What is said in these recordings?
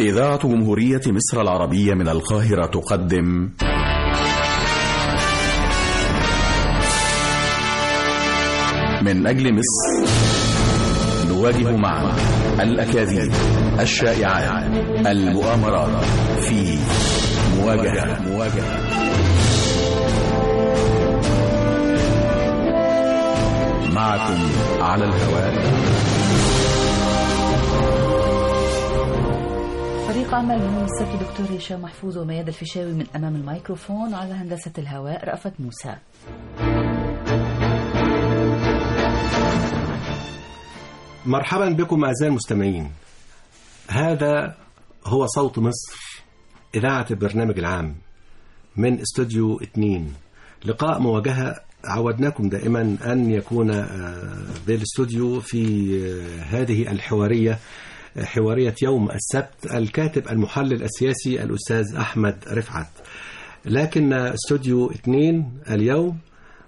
إذاعة جمهورية مصر العربية من القاهرة تقدم من أجل مصر نواجه معا الأكاذيب الشائعات المؤامرات في مواجهة مواجهة معكم على الهواء فريق عمل من السبت دكتور هشام محفوظ ومياد الفيشاوي من أمام الميكروفون على هندسة الهواء رأفت موسى مرحبا بكم أعزائي المستمعين هذا هو صوت مصر إذاعة البرنامج العام من استوديو 2 لقاء مواجهة عودناكم دائما أن يكون بالاستوديو في هذه الحوارية حوارية يوم السبت الكاتب المحلل السياسي الأستاذ أحمد رفعت لكن استوديو 2 اليوم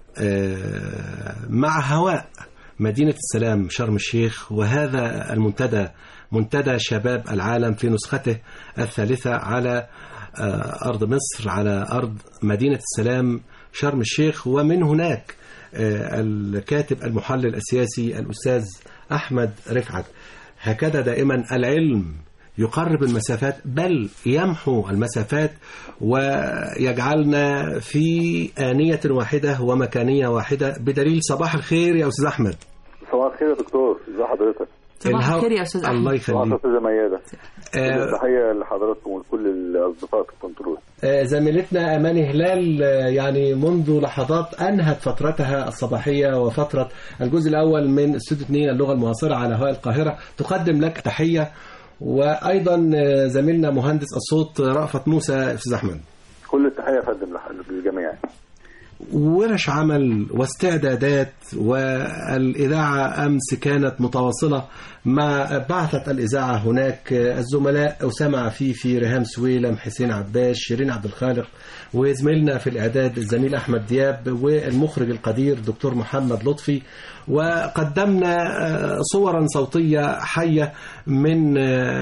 مع هواء مدينة السلام شرم الشيخ وهذا المنتدى منتدى شباب العالم في نسخته الثالثة على أرض مصر على أرض مدينة السلام شرم الشيخ ومن هناك الكاتب المحلل السياسي الأستاذ أحمد رفعت هكذا دائما العلم يقرب المسافات بل يمحو المسافات ويجعلنا في آنية واحدة ومكانية واحدة بدليل صباح الخير يا أستاذ أحمد صباح الخير يا دكتور ازي حضرتك صباح الهو- الخير يا أستاذ أحمد الله صباح يخليك الخير يا ميادة آه، تحية لحضراتكم ولكل الأصدقاء في الكنترول آه، زميلتنا أماني هلال آه، يعني منذ لحظات أنهت فترتها الصباحية وفترة الجزء الأول من استوديو 2 اللغة المعاصرة على هواء القاهرة تقدم لك تحية وأيضا آه، زميلنا مهندس الصوت رأفت موسى أستاذ أحمد كل التحية يا فندم لح- للجميع ورش عمل واستعدادات والإذاعة أمس كانت متواصلة مع بعثة الإذاعة هناك الزملاء أسامة عفيفي ريهام سويلم حسين عباس شيرين عبد الخالق وزميلنا في الإعداد الزميل أحمد دياب والمخرج القدير دكتور محمد لطفي وقدمنا صورا صوتية حية من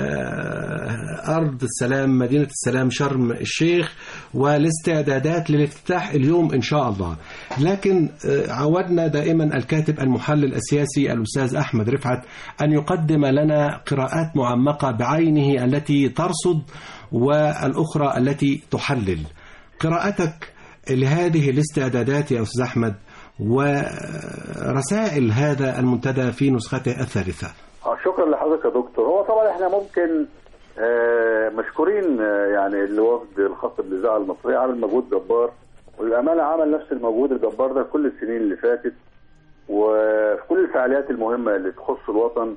أرض السلام مدينة السلام شرم الشيخ والاستعدادات للافتتاح اليوم إن شاء الله لكن عودنا دائما الكاتب المحلل السياسي الأستاذ أحمد رفعت أن يقدم لنا قراءات معمقة بعينه التي ترصد والأخرى التي تحلل قراءتك لهذه الاستعدادات يا أستاذ أحمد ورسائل هذا المنتدى في نسخته الثالثة آه، شكرا لحضرتك يا دكتور هو طبعا احنا ممكن آه، مشكورين آه، يعني الوفد الخاص بالإذاعة المصرية عمل مجهود جبار والأمانة عمل نفس المجهود الجبار ده كل السنين اللي فاتت وفي كل الفعاليات المهمة اللي تخص الوطن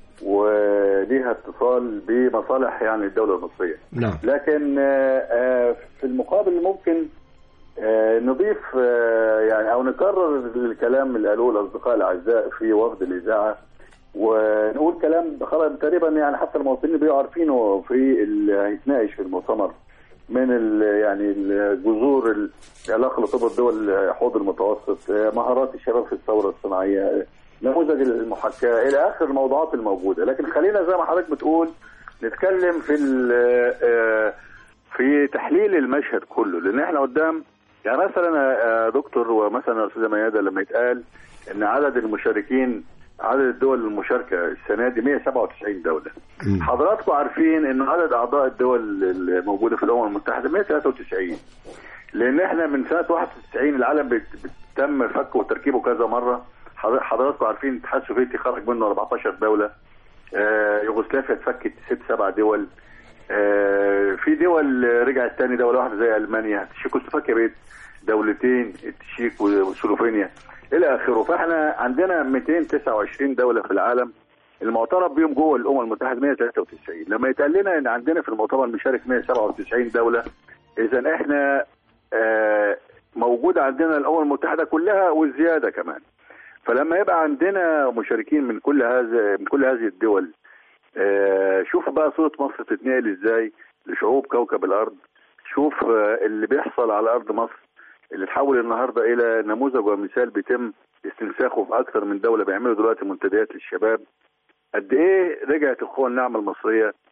وليها اتصال بمصالح يعني الدولة المصرية نعم لكن آه، آه، في المقابل ممكن آه، نضيف آه، يعني او نكرر الكلام اللي قالوه الاصدقاء الاعزاء في وفد الاذاعه ونقول كلام خلاص تقريبا يعني حتى المواطنين بيبقوا عارفينه في اللي هيتناقش في المؤتمر من ال يعني الجذور ال- العلاقه لطب الدول حوض المتوسط آه، مهارات الشباب في الثوره الصناعيه آه، نموذج المحاكاه الى اخر الموضوعات الموجوده لكن خلينا زي ما حضرتك بتقول نتكلم في ال- آه، في تحليل المشهد كله لان احنا قدام يعني مثلا يا دكتور ومثلا يا استاذه ميادة لما يتقال ان عدد المشاركين عدد الدول المشاركه السنه دي 197 دوله مم. حضراتكم عارفين ان عدد اعضاء الدول الموجوده في الامم المتحده 193 لان احنا من سنه 91 العالم بت- تم فكه وتركيبه كذا مره حضر- حضراتكم عارفين الاتحاد السوفيتي خرج منه 14 دوله آه، يوغوسلافيا اتفكت ست سبع دول آه، في دول رجعت تاني دوله واحده زي المانيا تشيكوسلوفاكيا بقت دولتين التشيك وسلوفينيا الى اخره فاحنا عندنا 229 دوله في العالم المعترف بيهم جوه الامم المتحده 193 لما يتقال لنا ان عندنا في المؤتمر مشارك 197 دوله اذا احنا آه، موجود عندنا الامم المتحده كلها والزياده كمان فلما يبقى عندنا مشاركين من كل هذا من كل هذه الدول آه، شوف بقى صورة مصر تتنقل ازاي لشعوب كوكب الارض شوف آه، اللي بيحصل على ارض مصر اللي تحول النهارده الى نموذج ومثال بيتم استنساخه في اكثر من دوله بيعملوا دلوقتي منتديات للشباب قد ايه رجعت القوى الناعمه المصريه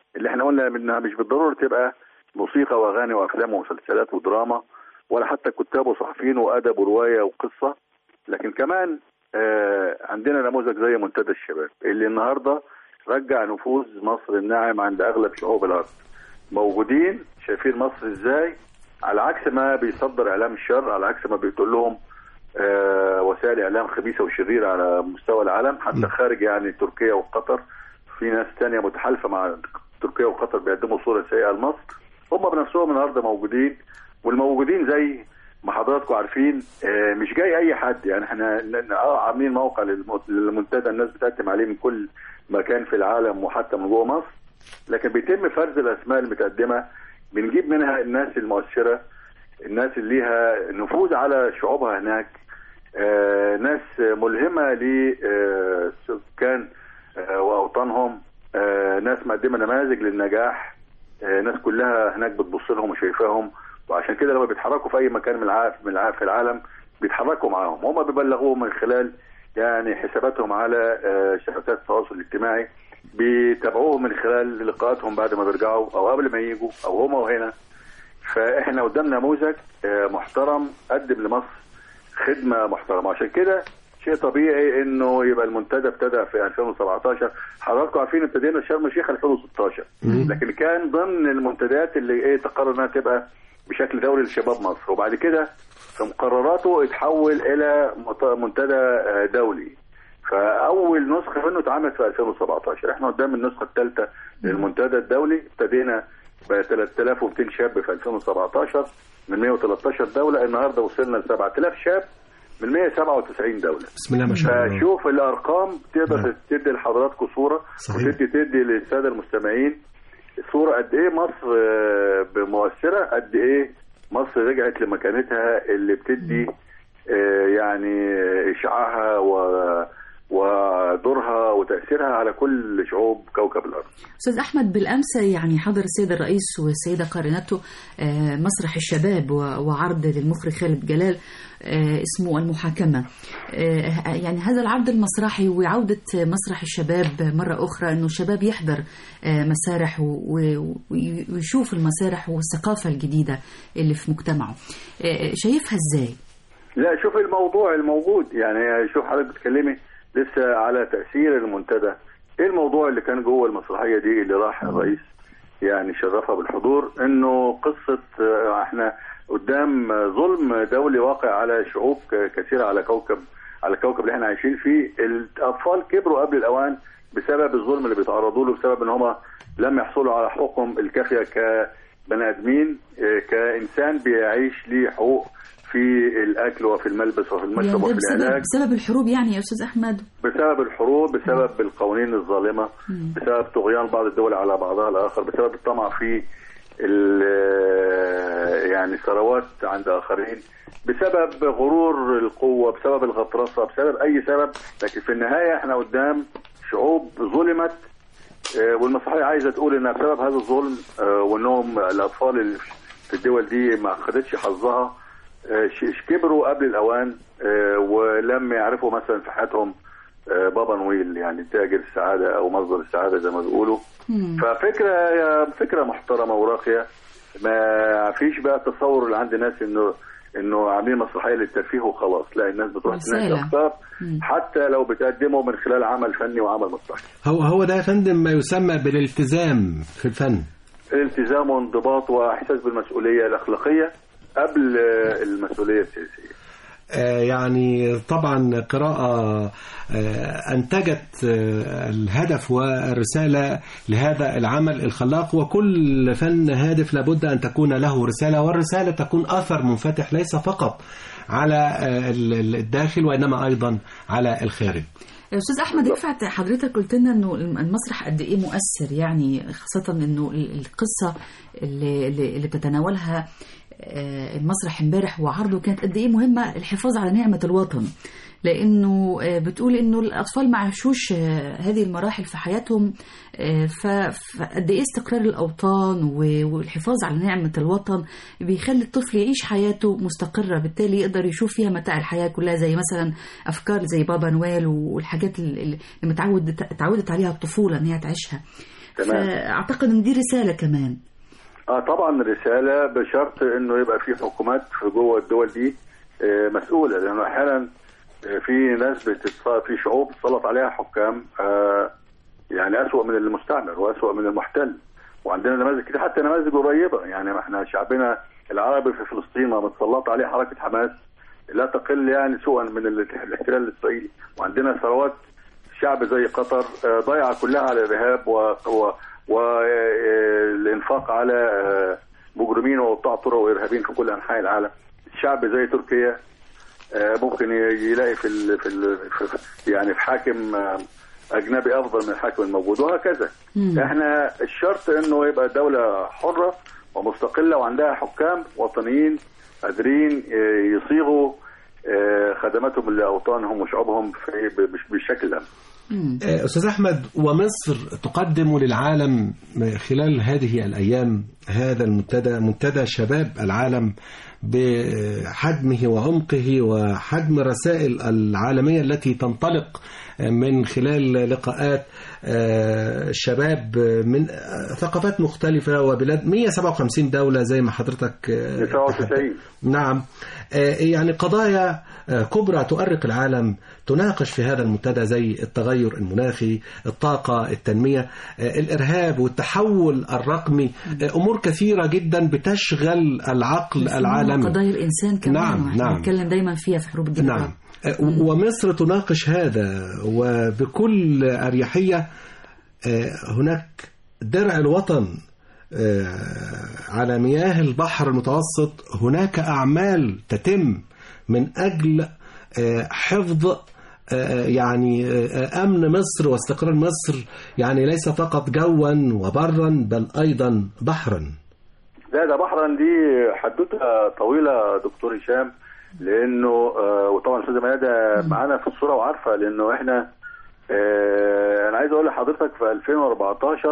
اللي احنا قلنا انها مش بالضروره تبقى موسيقى واغاني وافلام ومسلسلات ودراما ولا حتى كتاب وصحفيين وادب وروايه وقصه لكن كمان آه عندنا نموذج زي منتدى الشباب اللي النهارده رجع نفوذ مصر الناعم عند اغلب شعوب الارض موجودين شايفين مصر ازاي على عكس ما بيصدر اعلام الشر على عكس ما بيقول لهم آه وسائل اعلام خبيثه وشريره على مستوى العالم حتى خارج يعني تركيا وقطر في ناس تانية متحالفه مع تركيا وقطر بيقدموا صوره سيئه لمصر هم بنفسهم النهارده موجودين والموجودين زي ما حضراتكم عارفين آه مش جاي اي حد يعني احنا اه عاملين موقع للمنتدى الناس بتقدم عليه من كل مكان في العالم وحتى من جوه مصر لكن بيتم فرز الاسماء المتقدمه بنجيب منها الناس المؤثره الناس اللي ليها نفوذ على شعوبها هناك آه ناس ملهمه لسكان آه واوطانهم آه ناس مقدمه نماذج للنجاح آه ناس كلها هناك بتبص لهم وشايفاهم وعشان كده لما بيتحركوا في اي مكان من العالم من العالم في العالم بيتحركوا معاهم هم بيبلغوهم من خلال يعني حساباتهم على شبكات التواصل الاجتماعي بيتابعوهم من خلال لقاءاتهم بعد ما بيرجعوا او قبل ما يجوا او هم وهنا فاحنا قدام نموذج محترم قدم لمصر خدمه محترمه عشان كده شيء طبيعي انه يبقى المنتدى ابتدى في 2017 حضراتكم عارفين ابتدينا شرم الشيخ 2016 لكن كان ضمن المنتديات اللي ايه تقرر انها تبقى بشكل دولي لشباب مصر وبعد كده في مقرراته اتحول الى منتدى دولي فاول نسخه منه اتعملت في 2017 احنا قدام النسخه الثالثه للمنتدى الدولي ابتدينا ب 3200 شاب في 2017 من 113 دوله النهارده وصلنا ل 7000 شاب من 197 دوله بسم الله ما شاء الله فشوف الارقام تقدر تدي لحضراتكم صوره صحيح. وتدي تدي للساده المستمعين صوره قد ايه مصر مؤثره قد ايه مصر رجعت لمكانتها اللي بتدي يعني اشعاعها و ودورها وتاثيرها على كل شعوب كوكب الارض. استاذ احمد بالامس يعني حضر السيد الرئيس والسيده قارنته مسرح الشباب وعرض للمخرج خالد جلال اسمه المحاكمه. يعني هذا العرض المسرحي وعوده مسرح الشباب مره اخرى انه الشباب يحضر مسارح ويشوف المسارح والثقافه الجديده اللي في مجتمعه. شايفها ازاي؟ لا شوف الموضوع الموجود يعني شوف حضرتك بتتكلمي لسه على تأثير المنتدى ايه الموضوع اللي كان جوه المسرحية دي اللي راح الرئيس يعني شرفها بالحضور انه قصة احنا قدام ظلم دولي واقع على شعوب كثيرة على كوكب على الكوكب اللي احنا عايشين فيه الاطفال كبروا قبل الاوان بسبب الظلم اللي بيتعرضوا له بسبب ان هم لم يحصلوا على حقوقهم الكافية كبني ادمين كانسان بيعيش ليه حقوق في الاكل وفي الملبس وفي المشرب يعني وفي بسبب, العلاج بسبب الحروب يعني يا استاذ احمد بسبب الحروب بسبب القوانين الظالمه مم. بسبب طغيان بعض الدول على بعضها الاخر بسبب الطمع في ال- يعني ثروات عند اخرين بسبب غرور القوه بسبب الغطرسه بسبب اي سبب لكن في النهايه احنا قدام شعوب ظلمت آه، والمسرحيه عايزه تقول انها بسبب هذا الظلم آه، وانهم الاطفال اللي في الدول دي ما خدتش حظها آه، ش- كبروا قبل الاوان آه، ولم يعرفوا مثلا في حياتهم آه، بابا نويل يعني تاجر السعاده او مصدر السعاده زي ما بيقولوا مم. ففكره فكره محترمه وراقيه ما فيش بقى التصور اللي عند ناس انه انه عاملين مسرحيه للترفيه وخلاص لا الناس بتروح تناقش رسالة. افكار مم. حتى لو بتقدمه من خلال عمل فني وعمل مسرحي هو هو ده يا فندم ما يسمى بالالتزام في الفن التزام وانضباط واحساس بالمسؤوليه الاخلاقيه قبل آه، المسؤوليه السياسيه آه، يعني طبعا قراءة آه، أنتجت آه، الهدف والرسالة لهذا العمل الخلاق وكل فن هادف لابد أن تكون له رسالة والرسالة تكون أثر منفتح ليس فقط على آه، ال- الداخل وإنما أيضا على الخارج يا استاذ احمد رفعت حضرتك قلت لنا انه المسرح قد ايه مؤثر يعني خاصه انه ال- القصه اللي, اللي اللي بتتناولها آه، المسرح امبارح وعرضه كانت قد ايه مهمه الحفاظ على نعمه الوطن لانه آه، بتقول انه الاطفال ما عاشوش آه، هذه المراحل في حياتهم آه، ف- فقد ايه استقرار الاوطان و- والحفاظ على نعمه الوطن بيخلي الطفل يعيش حياته مستقره بالتالي يقدر يشوف فيها متاع الحياه كلها زي مثلا افكار زي بابا نويل والحاجات اللي اللي متعود اتعودت عليها الطفوله ان هي تعيشها تمام فاعتقد ان دي رساله كمان اه طبعا رساله بشرط انه يبقى في حكومات في جوه الدول دي آه، مسؤوله لانه احيانا آه، في ناس بتتص- في شعوب تسلط عليها حكام آه، يعني اسوأ من المستعمر واسوأ من المحتل وعندنا نماذج كتير حتى نماذج قريبه يعني ما احنا شعبنا العربي في فلسطين ما متسلط عليه حركه حماس لا تقل يعني سوءا من ال- الاحتلال الاسرائيلي وعندنا ثروات شعب زي قطر آه، ضايعه كلها على الارهاب والانفاق على آه، مجرمين وقطاع طرق وارهابيين في كل انحاء العالم شعب زي تركيا آه، ممكن ي- يلاقي في ال في, ال في يعني في حاكم آه، اجنبي افضل من الحاكم الموجود وهكذا مم. احنا الشرط انه يبقى دوله حره ومستقله وعندها حكام وطنيين قادرين آه، يصيغوا آه، خدماتهم لاوطانهم وشعوبهم في ب- بش- بالشكل الامثل مم. آه، أستاذ أحمد ومصر تقدم للعالم خلال هذه الأيام هذا المنتدى منتدى شباب العالم بحجمه وعمقه وحجم الرسائل العالمية التي تنطلق من خلال لقاءات آه، شباب من ثقافات مختلفة وبلاد 157 دولة زي ما حضرتك آه، 99 نعم آه، يعني قضايا آه، كبرى تؤرق العالم تناقش في هذا المنتدى زي التغير المناخي الطاقة التنمية آه، الإرهاب والتحول الرقمي آه، أمور كثيرة جدا بتشغل العقل بس العالمي قضايا الانسان كمان نعم، واحنا نعم. بنتكلم دايما فيها في حروب الجبال نعم آه، ومصر تناقش هذا وبكل أريحية آه، هناك درع الوطن آه، على مياه البحر المتوسط هناك أعمال تتم من أجل آه، حفظ آه، يعني آه، أمن مصر واستقرار مصر يعني ليس فقط جوا وبرا بل أيضا بحرا لا ده بحرا دي حدوته طويله دكتور هشام لانه آه وطبعا استاذه ميادة معانا في الصوره وعارفه لانه احنا آه انا عايز اقول لحضرتك في 2014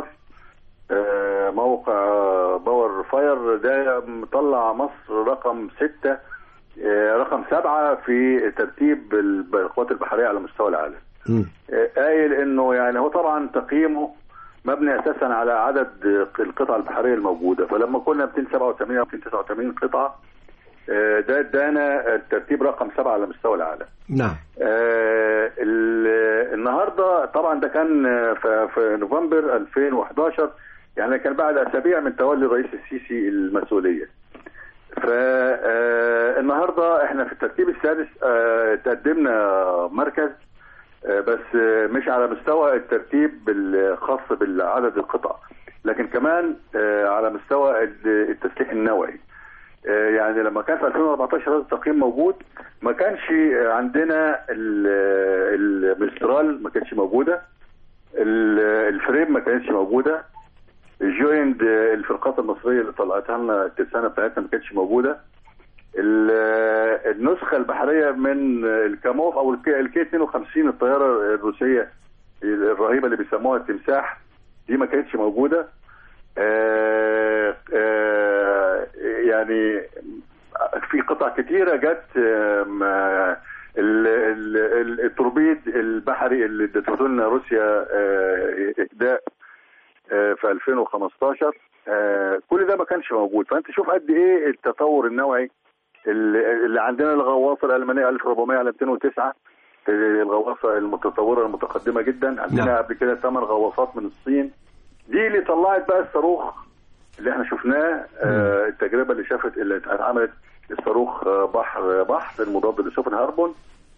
آه موقع باور فاير ده مطلع مصر رقم ستة آه رقم سبعة في ترتيب القوات البحرية على مستوى العالم مم. قايل انه يعني هو طبعا تقييمه مبني اساسا على عدد القطع البحريه الموجوده فلما كنا 287 او 289 قطعه آه، ده ادانا الترتيب رقم سبعه على مستوى العالم. نعم آه، ال- النهارده طبعا ده كان في في نوفمبر 2011 يعني كان بعد اسابيع من تولي الرئيس السيسي المسؤوليه. فالنهارده احنا في الترتيب السادس آه، تقدمنا مركز آه، بس آه، مش على مستوى الترتيب الخاص بالعدد القطع لكن كمان آه، على مستوى ال- التسليح النوعي آه، يعني لما كان في 2014 هذا التقييم موجود ما كانش آه، عندنا ال- المسترال ما كانتش موجوده ال- الفريم ما كانتش موجوده الجويند آه، الفرقات المصريه اللي طلعتها لنا الترسانه بتاعتنا ما كانتش موجوده ال- النسخه البحريه من الكاموف او الكي, الكي 52 الطياره الروسيه الرهيبه اللي بيسموها التمساح دي ما كانتش موجوده آه، آه، يعني في قطع كتيره جت آم، آه، ال- ال- ال- التوربيد البحري اللي ادته لنا روسيا آه، اهداء آه، في 2015 آه، كل ده ما كانش موجود فانت شوف قد ايه التطور النوعي اللي اللي عندنا الغواصه الالمانيه 1400 على 209 الغواصه المتطوره المتقدمه جدا عندنا نعم. قبل كده ثمان غواصات من الصين دي اللي طلعت بقى الصاروخ اللي احنا شفناه آه التجربه اللي شافت اللي اتعملت الصاروخ آه، بحر بحر المضاد لسفن هاربون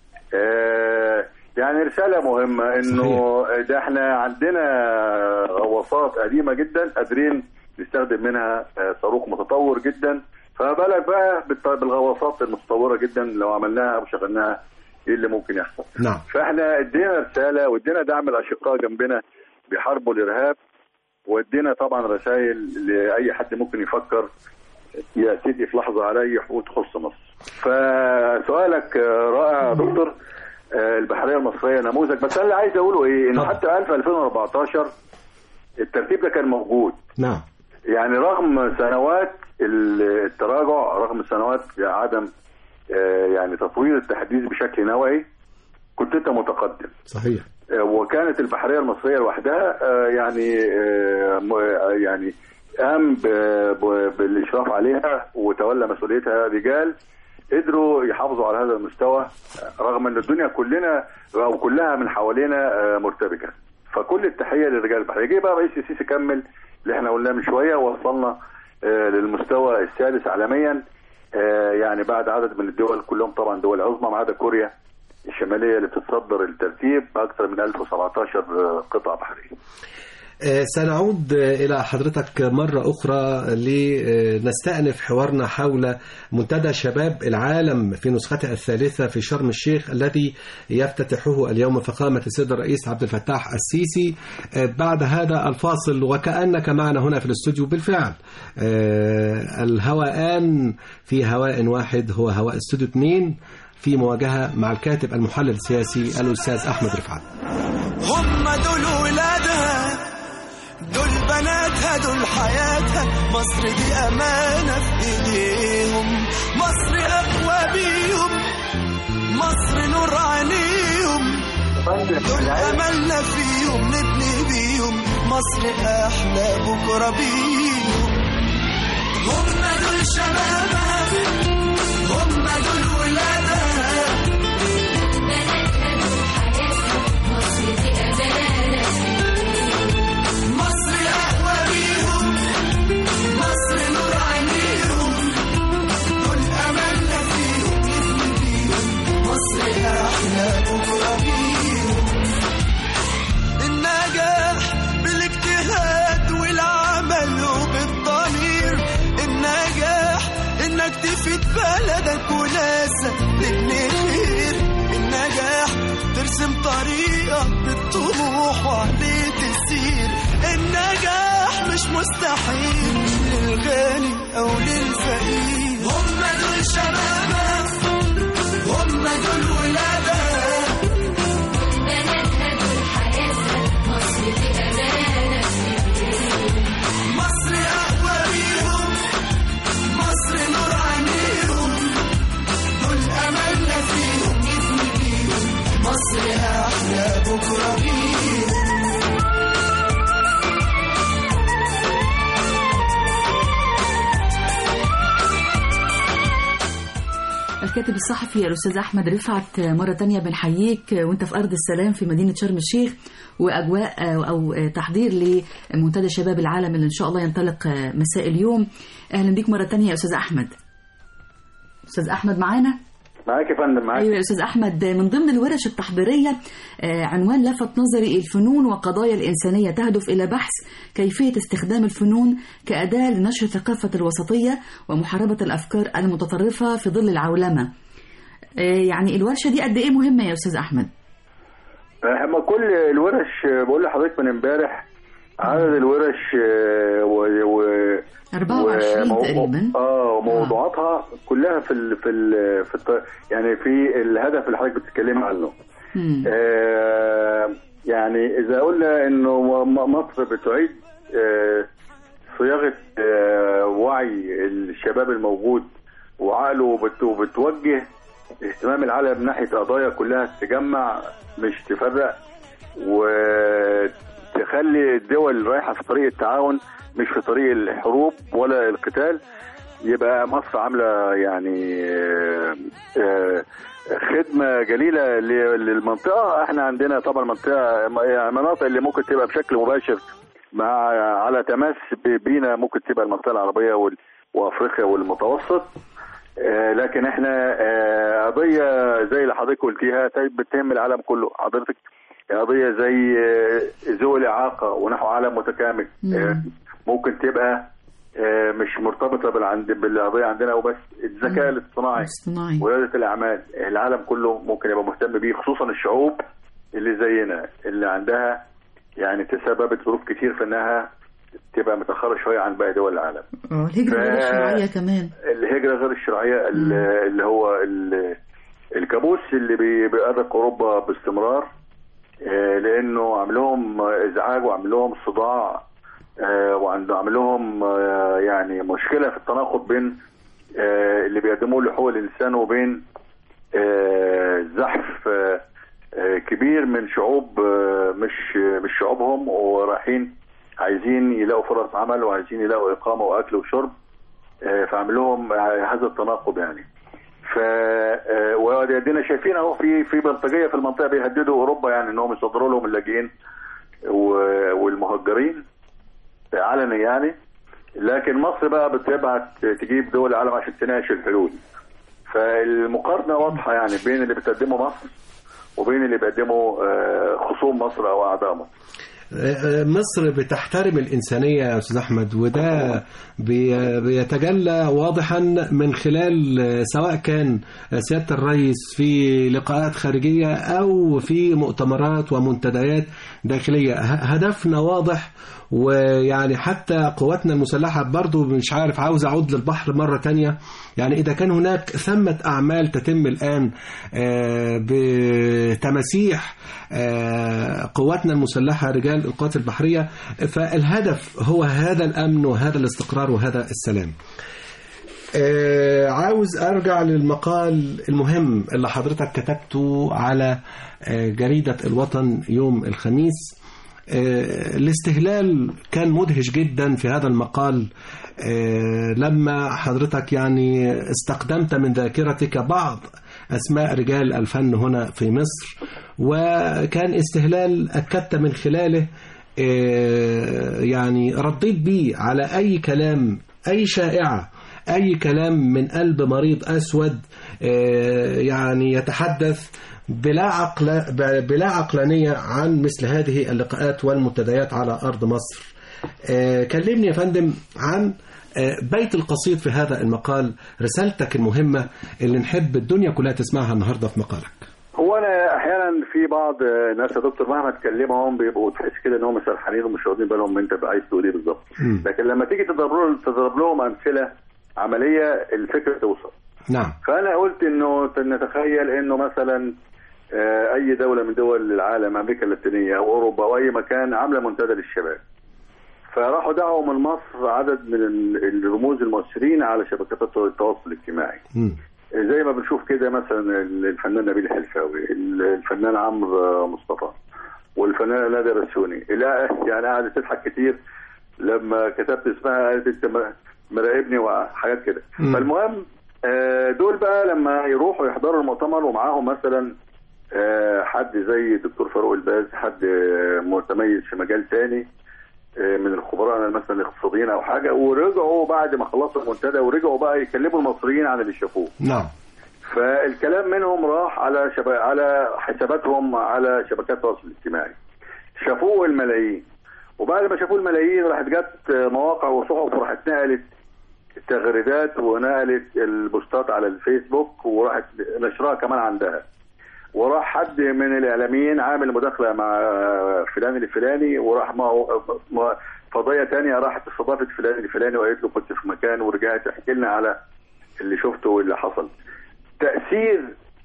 آه يعني رساله مهمه انه ده احنا عندنا غواصات قديمه جدا قادرين نستخدم منها آه، صاروخ متطور جدا فما بالك بقى بالط- بالغواصات المتطوره جدا لو عملناها او شغلناها ايه اللي ممكن يحصل نعم فاحنا ادينا رساله وادينا دعم الاشقاء جنبنا بيحاربوا الارهاب وادينا طبعا رسائل لاي حد ممكن يفكر يأتي في لحظه على اي حقوق تخص مصر. فسؤالك آه، رائع يا دكتور آه، البحريه المصريه نموذج بس انا اللي عايز اقوله ايه انه اتفضل. حتى الف 2014 الترتيب ده كان موجود نعم يعني رغم سنوات ال- التراجع رغم سنوات عدم آه، يعني تطوير التحديث بشكل نوعي كنت انت متقدم صحيح آه، وكانت البحريه المصريه لوحدها آه، يعني آه، م- آه، يعني قام ب- ب- بالاشراف عليها وتولى مسؤوليتها رجال قدروا يحافظوا على هذا المستوى آه، رغم ان الدنيا كلنا او كلها من حوالينا آه، مرتبكه فكل التحيه للرجال البحريه جه بقى رئيس السيسي كمل اللي احنا قلناه من شويه وصلنا آه، للمستوى السادس عالميا آه، يعني بعد عدد من الدول كلهم طبعا دول عظمى ما عدا كوريا الشماليه اللي بتتصدر الترتيب باكثر من 1017 قطعه بحريه. آه، سنعود آه، إلى حضرتك مرة أخرى لنستأنف حوارنا حول منتدى شباب العالم في نسخته الثالثة في شرم الشيخ الذي يفتتحه اليوم فخامة السيد الرئيس عبد الفتاح السيسي آه، بعد هذا الفاصل وكأنك معنا هنا في الاستوديو بالفعل آه، الهواءان في هواء واحد هو هواء استوديو 2 في مواجهة مع الكاتب المحلل السياسي الأستاذ أحمد رفعت هم دول ولادها دول بناتها دول حياتها مصر دي أمانة في إيديهم مصر أقوى بيهم مصر نور عينيهم دول أملنا فيهم نبني بيهم مصر أحلى بكرة بيهم هم دول شبابها هم دول ولادها مصر أقوى بيهم مصر نور عينيهم دول أملنا فيهم نبني بيهم مصر أحلى بكرة بيهم النجاح بالاجتهاد والعمل وبالضمير النجاح انك تفيد بلدك وناسك تبني خير النجاح ترسم طريقك بالطموح وعليه تسير النجاح مش مستحيل للغني او للفقير هم دول شبابك هم دول ولادك مصر أقوى بيهم مصر نور عينيهم دول أملنا فيهم نبني بيهم مصر أحلى بكرة بيهم الكاتب الصحفي الأستاذ أحمد رفعت مرة تانية بنحييك وأنت في أرض السلام في مدينة شرم الشيخ وأجواء أو تحضير لمنتدى شباب العالم اللي إن شاء الله ينطلق مساء اليوم أهلا بيك مرة تانية يا أستاذ أحمد أستاذ أحمد معانا معاك يا فندم معاك أيوة يا أستاذ أحمد من ضمن الورش التحضيرية آه، عنوان لفت نظري الفنون وقضايا الإنسانية تهدف إلى بحث كيفية استخدام الفنون كأداة لنشر ثقافة الوسطية ومحاربة الأفكار المتطرفة في ظل العولمة آه، يعني الورشة دي قد إيه مهمة يا أستاذ أحمد؟ احنا كل الورش آه، بقول لحضرتك من امبارح عدد الورش آه، و, و 24 ومو- تقريبا اه وموضوعاتها كلها في ال في ال في الط- يعني في الهدف اللي حضرتك بتتكلمي عنه مم. آه، يعني اذا قلنا انه م- مصر بتعيد آه، صياغه آه، وعي الشباب الموجود وعقله وبت- وبتوجه اهتمام العالم ناحيه قضايا كلها تجمع مش تفرق وتخلي الدول رايحه في طريق التعاون مش في طريق الحروب ولا القتال يبقى مصر عامله يعني آه، آه، خدمه جليله ل- للمنطقه احنا عندنا طبعا منطقه يعني مناطق اللي ممكن تبقى بشكل مباشر مع على تماس ب- بينا ممكن تبقى المنطقه العربيه وال- وافريقيا والمتوسط آه، لكن احنا آه، قضيه زي اللي حضرتك قلتيها طيب بتهم العالم كله حضرتك قضيه زي آه، ذوي الاعاقه ونحو عالم متكامل آه، ممكن تبقى آه، مش مرتبطه بالعند بالقضيه عندنا وبس الذكاء الاصطناعي اصطناعي ورياده الاعمال العالم كله ممكن يبقى مهتم بيه خصوصا الشعوب اللي زينا اللي عندها يعني تسببت ظروف كتير في انها تبقى متاخره شويه عن باقي دول العالم اه الهجرة غير ف- الشرعية كمان الهجره غير الشرعيه اللي اللي هو ال- الكابوس اللي بي- بيأرق اوروبا باستمرار آه، لانه عامل لهم ازعاج وعامل لهم صداع آه، وعنده عامل لهم آه، يعني مشكله في التناقض بين آه، اللي بيقدموه لحقوق الانسان وبين آه، زحف آه، آه، كبير من شعوب آه، مش مش شعوبهم ورايحين عايزين يلاقوا فرص عمل وعايزين يلاقوا اقامه واكل وشرب آه، فعمل لهم هذا التناقض يعني ف آه، وادينا شايفين اهو في في بلطجيه في المنطقه بيهددوا اوروبا يعني انهم يصدروا لهم اللاجئين و- والمهجرين علني يعني لكن مصر بقى بتبعت تجيب دول العالم عشان تناقش الحلول فالمقارنه واضحه يعني بين اللي بتقدمه مصر وبين اللي بيقدمه آه، خصوم مصر او اعداء مصر مصر بتحترم الإنسانية يا أستاذ أحمد وده بي- بيتجلى واضحا من خلال سواء كان سيادة الرئيس في لقاءات خارجية أو في مؤتمرات ومنتديات داخلية ه- هدفنا واضح ويعني حتى قواتنا المسلحة برضو مش عارف عاوز أعود للبحر مرة تانية يعني إذا كان هناك ثمة أعمال تتم الآن آه، بتماسيح آه، قواتنا المسلحة رجال القوات البحرية فالهدف هو هذا الأمن وهذا الاستقرار وهذا السلام آه، عاوز ارجع للمقال المهم اللي حضرتك كتبته على آه، جريدة الوطن يوم الخميس آه، الاستهلال كان مدهش جدا في هذا المقال آه، لما حضرتك يعني استقدمت من ذاكرتك بعض أسماء رجال الفن هنا في مصر وكان استهلال أكدت من خلاله آه، يعني رديت بيه على أي كلام أي شائعة أي كلام من قلب مريض أسود آه، يعني يتحدث بلا عقل بلا عقلانية عن مثل هذه اللقاءات والمنتديات على أرض مصر آه، كلمني يا فندم عن آه، بيت القصيد في هذا المقال رسالتك المهمة اللي نحب الدنيا كلها تسمعها النهاردة في مقالك هو انا احيانا في بعض آه، ناس يا دكتور مهما تكلمهم بيبقوا تحس كده ان هم سرحانين ومش واخدين بالهم انت عايز تقول ايه بالظبط مم. لكن لما تيجي تضرب لهم تضرب لهم امثله عمليه الفكره توصل نعم فانا قلت انه نتخيل انه مثلا آه، اي دوله من دول العالم امريكا اللاتينيه او اوروبا او اي مكان عامله منتدى للشباب فراحوا دعوا من مصر عدد من ال- الرموز المؤثرين على شبكات التو- التواصل الاجتماعي مم. زي ما بنشوف كده مثلا الفنان نبيل الحلفاوي الفنان عمرو مصطفى والفنانه ناديه رسوني لا يعني قعدت تضحك كتير لما كتبت اسمها قالت انت م- مراقبني وحاجات كده مم. فالمهم آه، دول بقى لما يروحوا يحضروا المؤتمر ومعاهم مثلا آه، حد زي الدكتور فاروق الباز حد آه، متميز في مجال تاني آه، من الخبراء مثلا الاقتصاديين او حاجه ورجعوا بعد ما خلصوا المنتدى ورجعوا بقى يكلموا المصريين عن اللي شافوه نعم فالكلام منهم راح على شب... على حساباتهم على شبكات التواصل الاجتماعي شافوه الملايين وبعد ما شافوه الملايين راحت جت مواقع وصحف وراحت نقلت التغريدات ونقلت البوستات على الفيسبوك وراحت نشرها كمان عندها وراح حد من الاعلاميين عامل مداخله مع فلان الفلاني وراح ما ما- فضيه تانية راحت استضافت فلان الفلاني وقالت له كنت في مكان ورجعت تحكي لنا على اللي شفته واللي حصل تاثير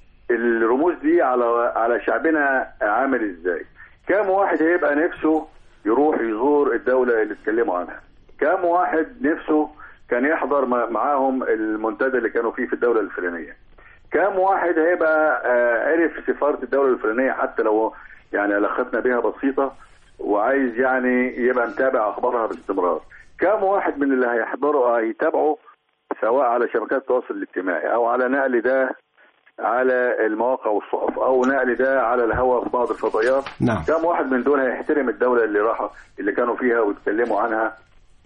الرموز دي على على شعبنا عامل ازاي كام واحد هيبقى نفسه يروح يزور الدولة اللي اتكلموا عنها كام واحد نفسه كان يحضر مع- معاهم المنتدى اللي كانوا فيه في الدولة الفلانية كام واحد هيبقى آه، عرف سفارة الدولة الفلانية حتى لو يعني علاقتنا بها بسيطة وعايز يعني يبقى متابع أخبارها باستمرار كام واحد من اللي هيحضروا هيتابعوا سواء على شبكات التواصل الاجتماعي أو على نقل ده على المواقع والصحف او نقل ده على الهواء في بعض الفضائيات نعم. كم واحد من دول هيحترم الدوله اللي راحوا اللي كانوا فيها ويتكلموا عنها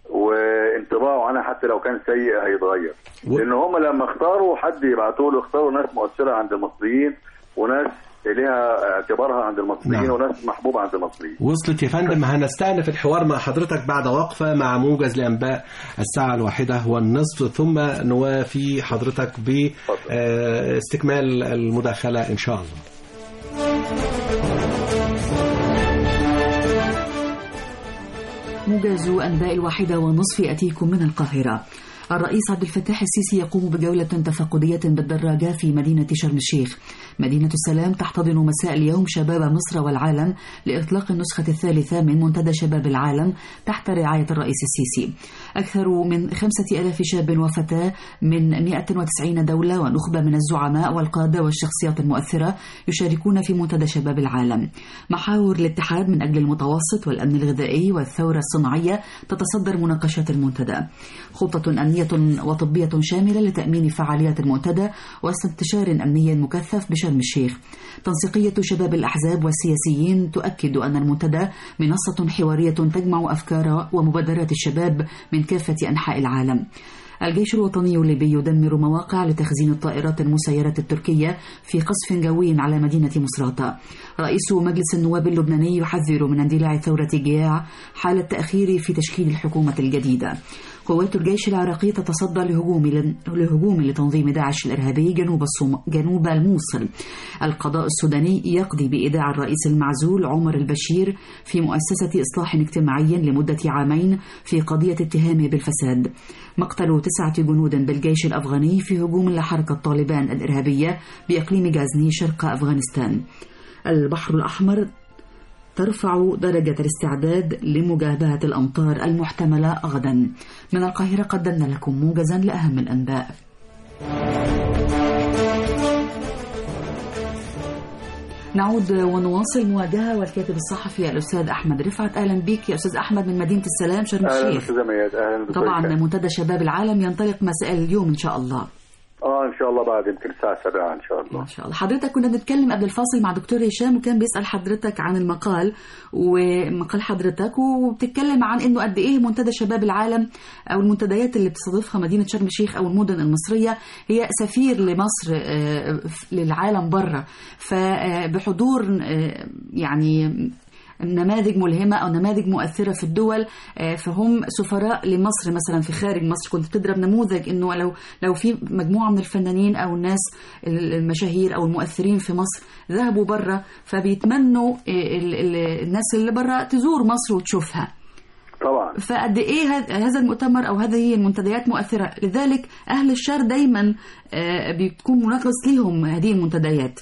وانطباعه عنها حتى لو كان سيء هيتغير و- لان هم لما اختاروا حد يبعتوا له اختاروا ناس مؤثره عند المصريين وناس ليها اعتبارها عند المصريين نعم. وناس محبوبه عند المصريين وصلت يا فندم هنستأنف الحوار مع حضرتك بعد وقفة مع موجز لأنباء الساعة الواحدة والنصف ثم نوافي حضرتك باستكمال المداخلة إن شاء الله موجز أنباء الواحدة ونصف يأتيكم من القاهرة الرئيس عبد الفتاح السيسي يقوم بجولة تفقدية بالدراجة في مدينة شرم الشيخ مدينة السلام تحتضن مساء اليوم شباب مصر والعالم لإطلاق النسخة الثالثة من منتدى شباب العالم تحت رعاية الرئيس السيسي أكثر من خمسة ألاف شاب وفتاة من 190 دولة ونخبة من الزعماء والقادة والشخصيات المؤثرة يشاركون في منتدى شباب العالم محاور الاتحاد من أجل المتوسط والأمن الغذائي والثورة الصناعية تتصدر مناقشات المنتدى خطة أمنية وطبية شاملة لتأمين فعاليات المنتدى واستشار أمني مكثف بشرم الشيخ تنسيقية شباب الأحزاب والسياسيين تؤكد أن المنتدى منصة حوارية تجمع أفكار ومبادرات الشباب من كافة أنحاء العالم الجيش الوطني الليبي يدمر مواقع لتخزين الطائرات المسيرة التركية في قصف جوي على مدينة مصراتة رئيس مجلس النواب اللبناني يحذر من اندلاع ثورة جياع حال التأخير في تشكيل الحكومة الجديدة قوات الجيش العراقي تتصدى لهجوم لهجوم لتنظيم داعش الإرهابي جنوب الصوم... جنوب الموصل. القضاء السوداني يقضي بإيداع الرئيس المعزول عمر البشير في مؤسسة إصلاح اجتماعي لمدة عامين في قضية اتهامه بالفساد. مقتل تسعة جنود بالجيش الأفغاني في هجوم لحركة طالبان الإرهابية بإقليم غازني شرق أفغانستان. البحر الأحمر ترفع درجة الاستعداد لمجابهة الأمطار المحتملة غدا من القاهرة قدمنا لكم موجزا لأهم الأنباء نعود ونواصل مواجهة والكاتب الصحفي الأستاذ أحمد رفعت أهلا بك يا أستاذ أحمد من مدينة السلام شرم اهلا الشيخ استاذ مياد اهلا بك. طبعا منتدى شباب العالم ينطلق مساء اليوم إن شاء الله اه ان شاء الله بعد يمكن الساعه 7 ان شاء الله ما شاء الله حضرتك كنا بنتكلم قبل الفاصل مع دكتور هشام وكان بيسأل حضرتك عن المقال ومقال حضرتك وبتتكلم عن انه قد ايه منتدى شباب العالم او المنتديات اللي بتستضيفها مدينة شرم الشيخ او المدن المصرية هي سفير لمصر آه، للعالم بره فبحضور آه، يعني نماذج ملهمة أو نماذج مؤثرة في الدول آه، فهم سفراء لمصر مثلا في خارج مصر كنت بتضرب نموذج إنه لو لو في مجموعة من الفنانين أو الناس المشاهير أو المؤثرين في مصر ذهبوا بره فبيتمنوا آه، ال- ال- الناس اللي بره تزور مصر وتشوفها طبعا فقد ايه هذ- هذا المؤتمر او هذه المنتديات مؤثره لذلك اهل الشر دايما آه، بتكون منغص ليهم هذه المنتديات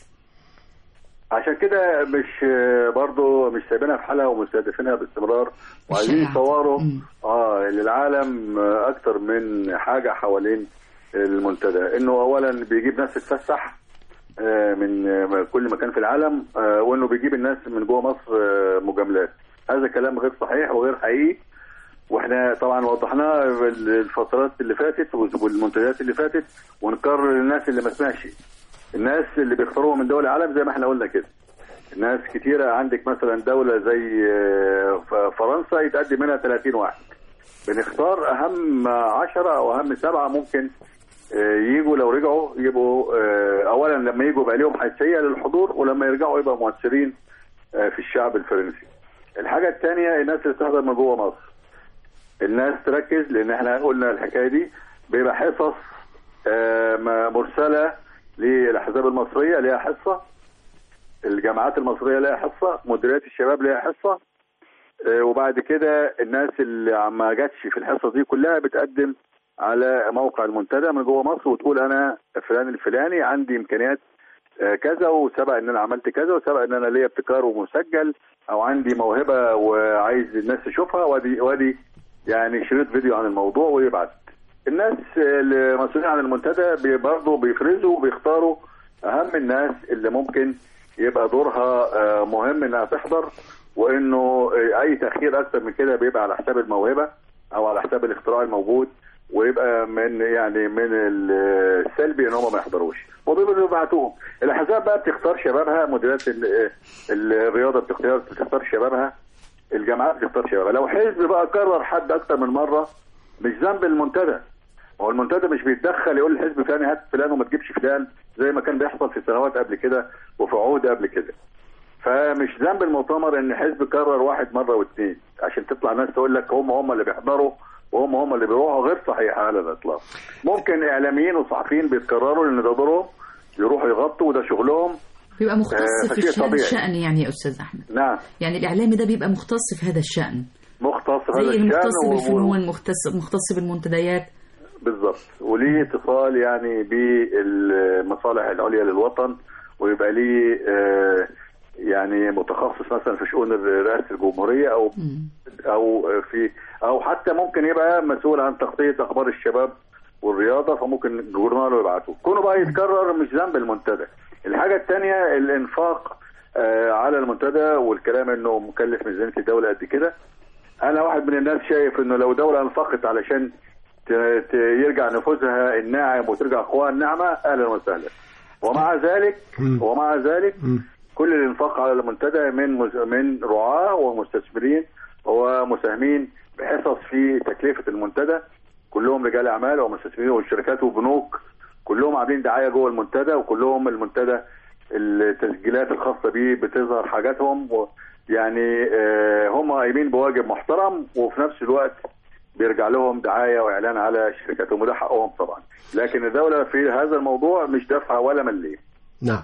عشان كده مش برضه مش سايبينها في حالها ومستهدفينها باستمرار وعايزين الشائعات. يصوروا مم. اه للعالم اكتر من حاجه حوالين المنتدى انه اولا بيجيب ناس تتفسح آه، من آه، كل مكان في العالم آه، وانه بيجيب الناس من جوه مصر آه، مجاملات هذا كلام غير صحيح وغير حقيقي واحنا طبعا وضحناه الفترات اللي فاتت والمنتديات اللي فاتت ونكرر للناس اللي ما سمعش الناس اللي بيختاروها من دول العالم زي ما احنا قلنا كده ناس كتيرة عندك مثلا دولة زي آه، ف- فرنسا يتقدم منها 30 واحد بنختار أهم عشرة أو أهم سبعة ممكن آه، يجوا لو رجعوا يبقوا آه، أولا لما يجوا يبقى ليهم حيثية للحضور ولما يرجعوا يبقى مؤثرين آه، في الشعب الفرنسي الحاجة الثانية الناس اللي بتحضر من جوه مصر الناس تركز لأن احنا قلنا الحكاية دي بيبقى حصص آه، م- مرسلة للأحزاب المصرية ليها حصة الجامعات المصريه لها حصه مديريات الشباب لها حصه آه، وبعد كده الناس اللي ما جاتش في الحصه دي كلها بتقدم على موقع المنتدى من جوه مصر وتقول انا فلان الفلاني عندي امكانيات آه، كذا وسبق ان انا عملت كذا وسبق ان انا ليا ابتكار ومسجل او عندي موهبه وعايز الناس تشوفها وادي وادي يعني شريط فيديو عن الموضوع ويبعت الناس المسؤولين عن المنتدى بي- برضه بيفرزوا وبيختاروا اهم الناس اللي ممكن يبقى دورها آه، مهم انها تحضر وانه آه، اي تاخير اكتر من كده بيبقى على حساب الموهبه او على حساب الاختراع الموجود ويبقى من يعني من السلبي ان هم ما يحضروش وبيبقوا بيبعتوهم الاحزاب بقى بتختار شبابها مديريات ال- الرياضه بتختار بتختار شبابها الجامعات بتختار شبابها لو حزب بقى قرر حد اكتر من مره مش ذنب المنتدى هو المنتدى مش بيتدخل يقول الحزب فلان هات فلان وما تجيبش فلان زي ما كان بيحصل في سنوات قبل كده وفي عهود قبل كده فمش ذنب المؤتمر ان حزب قرر واحد مره واثنين عشان تطلع ناس تقول لك هم هم اللي بيحضروا وهم هم اللي بيروحوا غير صحيح على الاطلاق ممكن اعلاميين وصحفيين بيتكرروا لان ده دورهم يروحوا يغطوا وده شغلهم بيبقى مختص آه، في فشيء الشأن, طبيعي. الشأن يعني يا أستاذ أحمد نعم يعني الإعلامي ده بيبقى مختص في هذا الشأن مختص هذا زي الشان المختص و- بالفنون مختص مختص بالمنتديات بالظبط وليه اتصال يعني بالمصالح العليا للوطن ويبقى ليه آه، يعني متخصص مثلا في شؤون رئاسه الجمهوريه او او في او حتى ممكن يبقى مسؤول عن تغطيه اخبار الشباب والرياضه فممكن جورناله يبعته كونه بقى يتكرر مش ذنب المنتدى الحاجه الثانيه الانفاق آه، على المنتدى والكلام انه مكلف ميزانيه الدوله قد كده انا واحد من الناس شايف انه لو دوله انفقت علشان ت- ت- يرجع نفوذها الناعم وترجع قواها الناعمه اهلا وسهلا ومع ذلك مم. ومع ذلك مم. كل الانفاق على المنتدى من مز- من رعاه ومستثمرين ومساهمين بحصص في تكلفه المنتدى كلهم رجال اعمال ومستثمرين وشركات وبنوك كلهم عاملين دعايه جوه المنتدى وكلهم المنتدى التسجيلات الخاصه بيه بتظهر حاجاتهم و يعني آه، هم قايمين بواجب محترم وفي نفس الوقت بيرجع لهم دعايه واعلان على شركاتهم وده حقهم طبعا لكن الدوله في هذا الموضوع مش دافعه ولا مليم نعم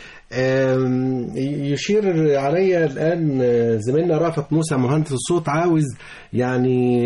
أم، يشير علي الآن زميلنا رافت موسى مهندس الصوت عاوز يعني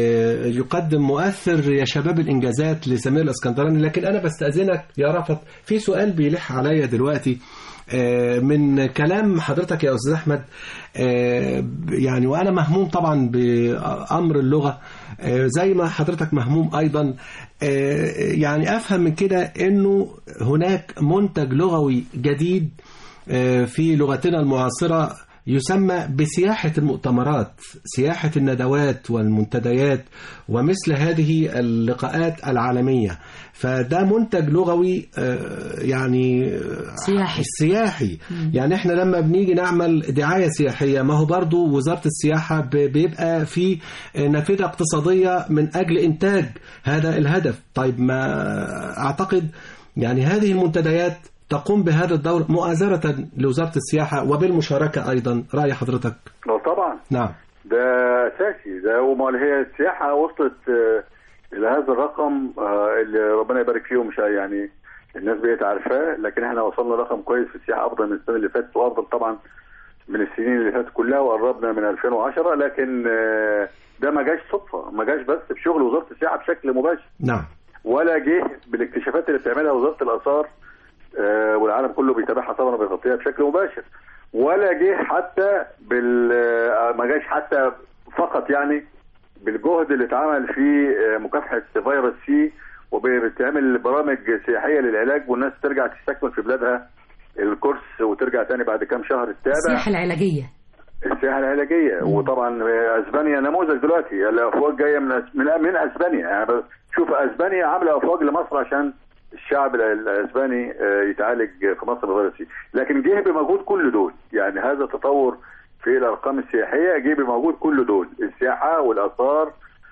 يقدم مؤثر يا شباب الإنجازات لسمير الإسكندراني لكن أنا بستأذنك يا رافت في سؤال بيلح عليا دلوقتي آه، من كلام حضرتك يا أستاذ أحمد آه، يعني وأنا مهموم طبعا بأمر اللغة آه، زي ما حضرتك مهموم أيضا آه، يعني أفهم من كده أنه هناك منتج لغوي جديد آه، في لغتنا المعاصرة يسمى بسياحة المؤتمرات سياحة الندوات والمنتديات ومثل هذه اللقاءات العالمية فده منتج لغوي آه، يعني آه، سياحي. سياحي يعني احنا لما بنيجي نعمل دعاية سياحية ما هو برضو وزارة السياحة ب- بيبقى في نافذة اقتصادية من أجل إنتاج هذا الهدف طيب ما أعتقد يعني هذه المنتديات تقوم بهذا الدور مؤازرة لوزارة السياحة وبالمشاركة أيضا رأي حضرتك طبعا نعم ده اساسي ده وما هي السياحه وصلت آه، الى هذا الرقم آه، اللي ربنا يبارك فيهم مش يعني الناس بقت عارفاه لكن احنا وصلنا رقم كويس في السياحه افضل من السنه اللي فاتت وافضل طبعا من السنين اللي فاتت كلها وقربنا من 2010 لكن آه، ده ما جاش صدفه ما جاش بس بشغل وزاره السياحه بشكل مباشر نعم ولا جه بالاكتشافات اللي بتعملها وزاره الاثار آه، والعالم كله بيتابعها طبعا وبيغطيها بشكل مباشر ولا جه حتى بال آه، ما جاش حتى فقط يعني بالجهد اللي اتعمل في آه، مكافحه فيروس سي وبتعمل برامج سياحيه للعلاج والناس ترجع تستكمل في بلادها الكورس وترجع تاني بعد كام شهر تتابع السياحة العلاجية السياحه العلاجيه وطبعا اسبانيا نموذج دلوقتي الافواج جايه من أس- من من اسبانيا يعني شوف اسبانيا عامله افواج لمصر عشان الشعب ال- الاسباني آه، يتعالج في مصر بفيروس سي لكن جه بمجهود كل دول يعني هذا التطور في الارقام السياحيه جه بمجهود كل دول السياحه والاثار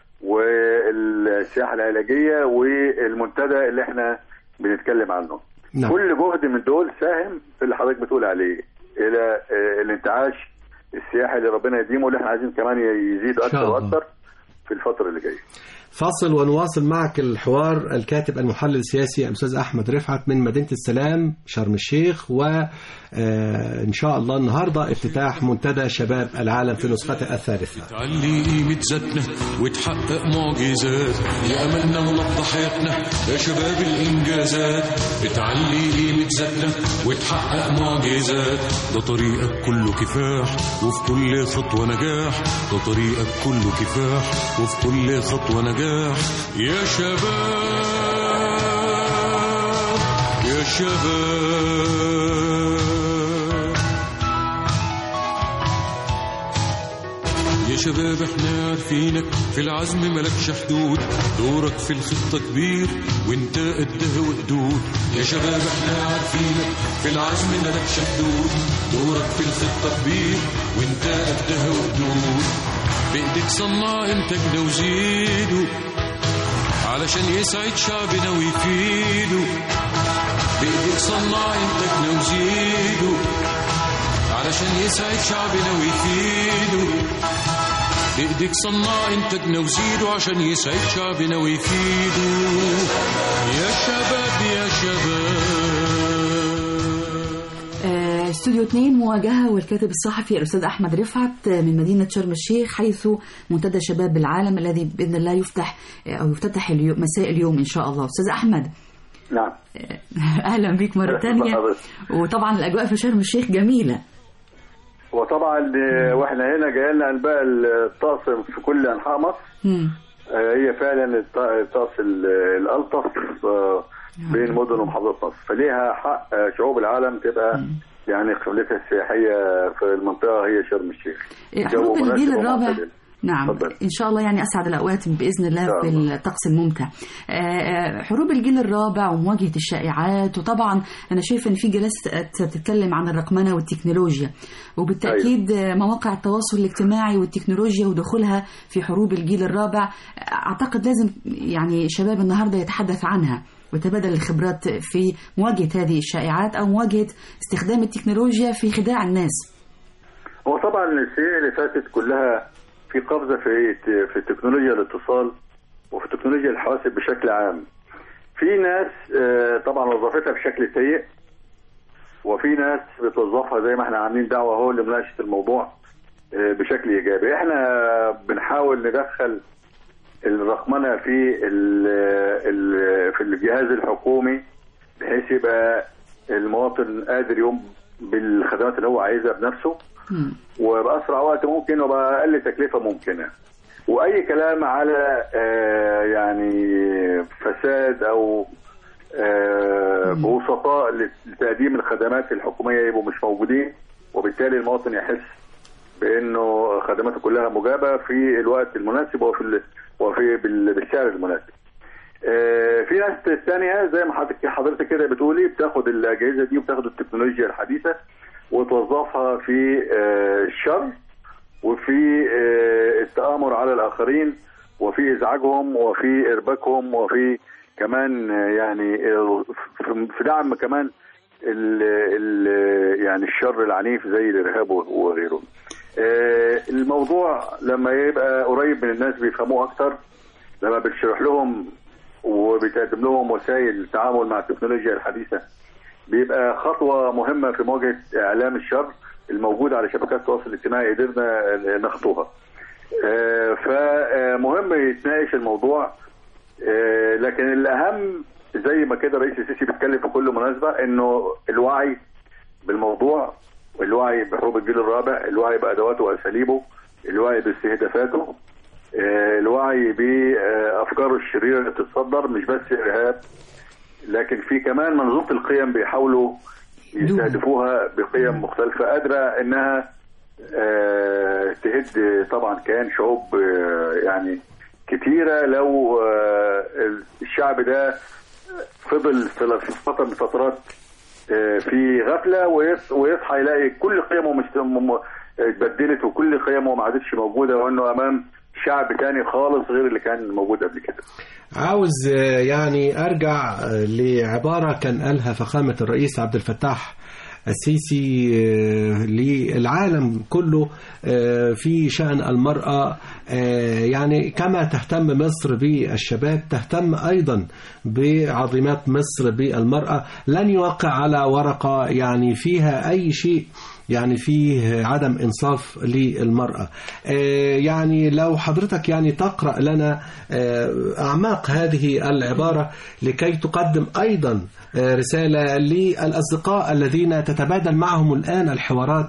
والسياحه العلاجيه والمنتدى اللي احنا بنتكلم عنه نعم. كل جهد من دول ساهم في اللي حضرتك بتقول عليه الى آه، الانتعاش السياحي اللي ربنا يديمه اللي احنا عايزين كمان يزيد شاء اكثر الله. واكثر في الفتره اللي جايه فاصل ونواصل معك الحوار الكاتب المحلل السياسي الأستاذ أحمد رفعت من مدينة السلام شرم الشيخ وإن شاء الله النهاردة افتتاح منتدى شباب العالم في نسخته الثالثة تعلي قيمة ذاتنا وتحقق معجزات يا أملنا ونبض حياتنا يا شباب الإنجازات بتعلي قيمة ذاتنا وتحقق معجزات ده طريقك كله كفاح وفي كل خطوة نجاح ده طريقك كله كفاح وفي كل خطوة نجاح يا شباب يا شباب يا شباب احنا عارفينك في العزم ملكش حدود دورك في الخطة كبير وانت قدها وقدود يا شباب احنا عارفينك في العزم ملكش حدود دورك في الخطة كبير وانت قدها وقدود بايدك صنع انتاجنا وزيده علشان يسعد شعبنا ويفيده بايدك صنع انتاجنا وزيده علشان يسعد شعبنا ويفيده بايدك صنع انتاجنا وزيده عشان يسعد شعبنا ويفيده يا شباب يا شباب آه، استوديو 2 مواجهة والكاتب الصحفي الأستاذ أحمد رفعت من مدينة شرم الشيخ حيث منتدى شباب العالم الذي بإذن الله يفتح أو يفتتح اليوم مساء اليوم إن شاء الله أستاذ أحمد نعم أهلا بك مرة ثانية وطبعا الأجواء في شرم الشيخ جميلة وطبعا آه، واحنا هنا جاي لنا انباء الطقس في كل انحاء مصر مم. آه، هي فعلا الط- الطقس ال- الالطف آه، بين مدن ومحافظات مصر فليها حق آه، شعوب العالم تبقى يعني قبلتها السياحيه في المنطقه هي شرم الشيخ حروب جو الجيل مناسب الرابع ومعتدل. نعم اتفضل. ان شاء الله يعني اسعد الاوقات باذن الله شاء في الله. الطقس الممتع آه، آه، حروب الجيل الرابع ومواجهه الشائعات وطبعا انا شايفه ان في جلسات بتتكلم عن الرقمنه والتكنولوجيا وبالتاكيد آه، مواقع التواصل الاجتماعي والتكنولوجيا ودخولها في حروب الجيل الرابع آه، اعتقد لازم يعني شباب النهارده يتحدث عنها وتبادل الخبرات في مواجهه هذه الشائعات او مواجهه استخدام التكنولوجيا في خداع الناس هو طبعا السنين اللي فاتت كلها في قفزه في في تكنولوجيا الاتصال وفي تكنولوجيا الحواسب بشكل عام. في ناس آه، طبعا وظفتها بشكل سيء وفي ناس بتوظفها زي ما احنا عاملين دعوه اهو لمناقشه الموضوع آه، بشكل ايجابي. احنا بنحاول ندخل الرقمنه في ال ال في الجهاز الحكومي بحيث يبقى المواطن قادر يقوم بالخدمات اللي هو عايزها بنفسه مم. وباسرع وقت ممكن وباقل تكلفه ممكنه واي كلام على آه، يعني فساد او آه، بوسطاء لتقديم الخدمات الحكوميه يبقوا مش موجودين وبالتالي المواطن يحس بانه خدماته كلها مجابه في الوقت المناسب وفي ال- وفي بال- بالسعر المناسب. آه، في ناس تانية زي ما حضرتك حضرتك كده بتقولي بتاخد الاجهزه دي وبتاخد التكنولوجيا الحديثه وتوظفها في آه، الشر وفي آه، التآمر على الآخرين وفي إزعاجهم وفي إرباكهم وفي كمان آه، يعني آه، في- في دعم كمان ال ال يعني الشر العنيف زي الإرهاب وغيره. آه، الموضوع لما يبقى قريب من الناس بيفهموه أكتر لما بتشرح لهم وبتقدم لهم وسائل التعامل مع التكنولوجيا الحديثة بيبقى خطوة مهمة في مواجهة إعلام الشر الموجود على شبكات التواصل الاجتماعي قدرنا نخطوها. آه، فمهم يتناقش الموضوع آه، لكن الأهم زي ما كده رئيس السيسي بيتكلم في كل مناسبة إنه الوعي بالموضوع الوعي بحروب الجيل الرابع الوعي بأدواته وأساليبه الوعي باستهدافاته آه، الوعي بأفكاره الشريرة اللي بتتصدر مش بس إرهاب لكن في كمان منظومه القيم بيحاولوا يستهدفوها بقيم مختلفه قادره انها آه، تهد طبعا كيان شعوب آه، يعني كتيره لو آه، الشعب ده فضل في فتره من الفترات آه، في غفله ويص- ويصحى يلاقي كل قيمه مست- م- م- اتبدلت وكل قيمه ما عادتش موجوده وانه امام شعب تاني خالص غير اللي كان موجود قبل كده. عاوز آه، يعني ارجع آه، لعباره كان قالها فخامه الرئيس عبد الفتاح السيسي آه، للعالم كله آه، في شأن المرأة آه، يعني كما تهتم مصر بالشباب تهتم أيضا بعظيمات مصر بالمرأة لن يوقع على ورقة يعني فيها أي شيء يعني فيه عدم إنصاف للمرأة آه، يعني لو حضرتك يعني تقرأ لنا آه، أعماق هذه العبارة لكي تقدم أيضا آه، رسالة للأصدقاء الذين تتبادل معهم الآن الحوارات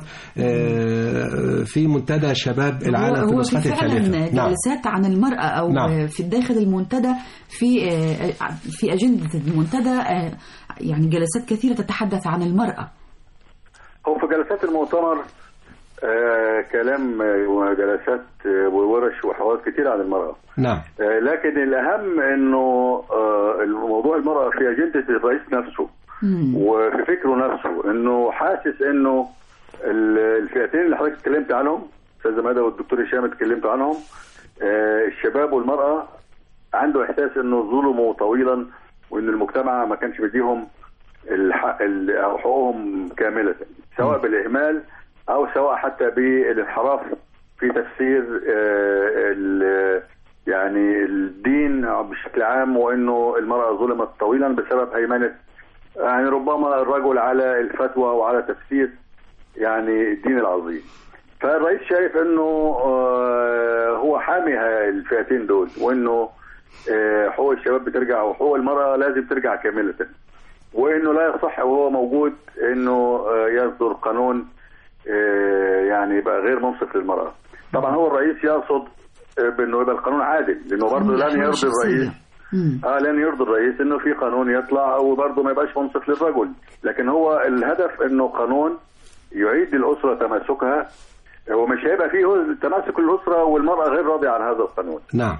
آه، في منتدى شباب العالم في هو في نسخته فعلا الثالثة نعم. جلسات عن المرأة أو نعم. في داخل المنتدى في آه، في أجندة المنتدى آه، يعني جلسات كثيرة تتحدث عن المرأة هو في جلسات المؤتمر آه كلام آه، وجلسات آه، وورش وحوارات كتير عن المرأة نعم آه لكن الأهم أنه آه الموضوع المرأة في أجندة الرئيس نفسه مم. وفي فكره نفسه أنه حاسس أنه ال- الفئتين اللي حضرتك اتكلمت عنهم أستاذ مدى والدكتور هشام اتكلمت عنهم آه الشباب والمرأة عنده إحساس أنه ظلموا طويلا وأن المجتمع ما كانش بيديهم الحق ال- أو حقوقهم كاملة سواء بالإهمال أو سواء حتى بالانحراف في تفسير آه، ال- يعني الدين بشكل عام وانه المراه ظلمت طويلا بسبب هيمنه يعني ربما الرجل على الفتوى وعلى تفسير يعني الدين العظيم فالرئيس شايف انه آه، هو حامي ها- الفئتين دول وانه آه، حقوق الشباب بترجع وحقوق المرأة لازم ترجع كاملة وانه لا يصح وهو موجود انه آه، يصدر قانون آه، يعني يبقى غير منصف للمرأة طبعا هو الرئيس يقصد آه، بانه يبقى القانون عادل لانه برضه لن الأحوال يرضي الشخصية. الرئيس مم. اه لن يرضي الرئيس انه في قانون يطلع وبرضه ما يبقاش منصف للرجل لكن هو الهدف انه قانون يعيد الاسره تماسكها هو مش هيبقى فيه تماسك الاسره والمراه غير راضيه عن هذا القانون نعم